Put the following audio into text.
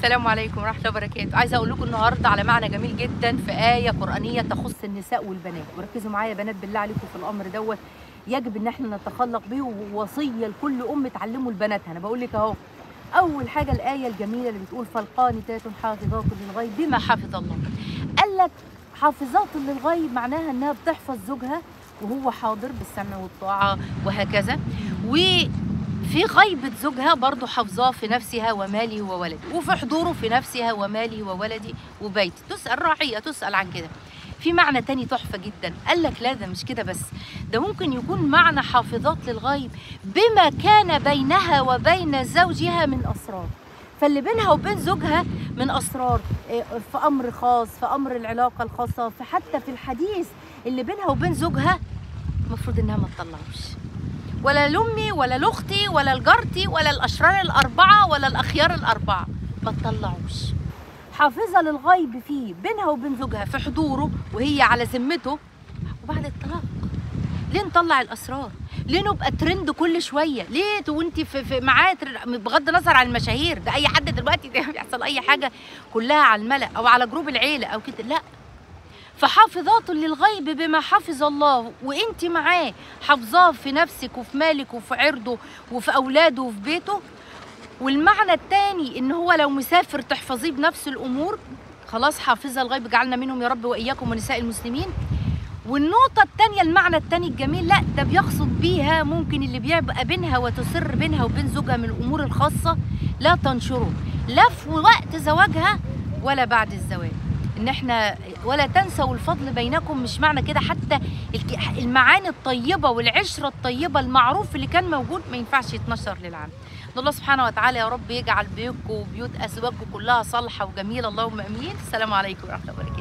السلام عليكم ورحمه الله وبركاته عايزه اقول لكم النهارده على معنى جميل جدا في ايه قرانيه تخص النساء والبنات وركزوا معايا يا بنات بالله عليكم في الامر دوت يجب ان احنا نتخلق به ووصيه لكل ام تعلموا لبناتها انا بقول لك اهو اول حاجه الايه الجميله اللي بتقول فالقانتات حافظات للغيب بما حفظ الله قال لك حافظات للغيب معناها انها بتحفظ زوجها وهو حاضر بالسمع والطاعه وهكذا و في غيبة زوجها برضه حافظاه في نفسها ومالي وولدي وفي حضوره في نفسها ومالي وولدي وبيتي تسأل راعية تسأل عن كده في معنى تاني تحفة جدا قال لك لا ده مش كده بس ده ممكن يكون معنى حافظات للغيب بما كان بينها وبين زوجها من أسرار فاللي بينها وبين زوجها من أسرار إيه، في أمر خاص في أمر العلاقة الخاصة في حتى في الحديث اللي بينها وبين زوجها المفروض إنها ما تطلعوش ولا لامي ولا لاختي ولا لجارتي ولا الاشرار الاربعه ولا الاخيار الاربعه ما تطلعوش حافظه للغيب فيه بينها وبين زوجها في حضوره وهي على ذمته وبعد الطلاق ليه نطلع الاسرار ليه نبقى ترند كل شويه ليه وانت في, في معاه تر- بغض النظر عن المشاهير ده اي حد دلوقتي ده بيحصل اي حاجه كلها على الملأ او على جروب العيله او كده لا فحافظات للغيب بما حفظ الله وانت معاه حافظاه في نفسك وفي مالك وفي عرضه وفي اولاده وفي بيته والمعنى الثاني ان هو لو مسافر تحفظيه بنفس الامور خلاص حافظه الغيب جعلنا منهم يا رب واياكم ونساء المسلمين والنقطة التانية المعنى التاني الجميل لا ده بيقصد بيها ممكن اللي بيبقى بينها وتسر بينها وبين زوجها من الأمور الخاصة لا تنشره لا في وقت زواجها ولا بعد الزواج ان احنا ولا تنسوا الفضل بينكم مش معنى كده حتى الك- المعاني الطيبة والعشرة الطيبة المعروف اللي كان موجود ما ينفعش يتنشر للعام الله سبحانه وتعالى يا رب يجعل بيوتكم وبيوت أزواجكم كلها صالحة وجميلة اللهم أمين السلام عليكم ورحمة الله وبركاته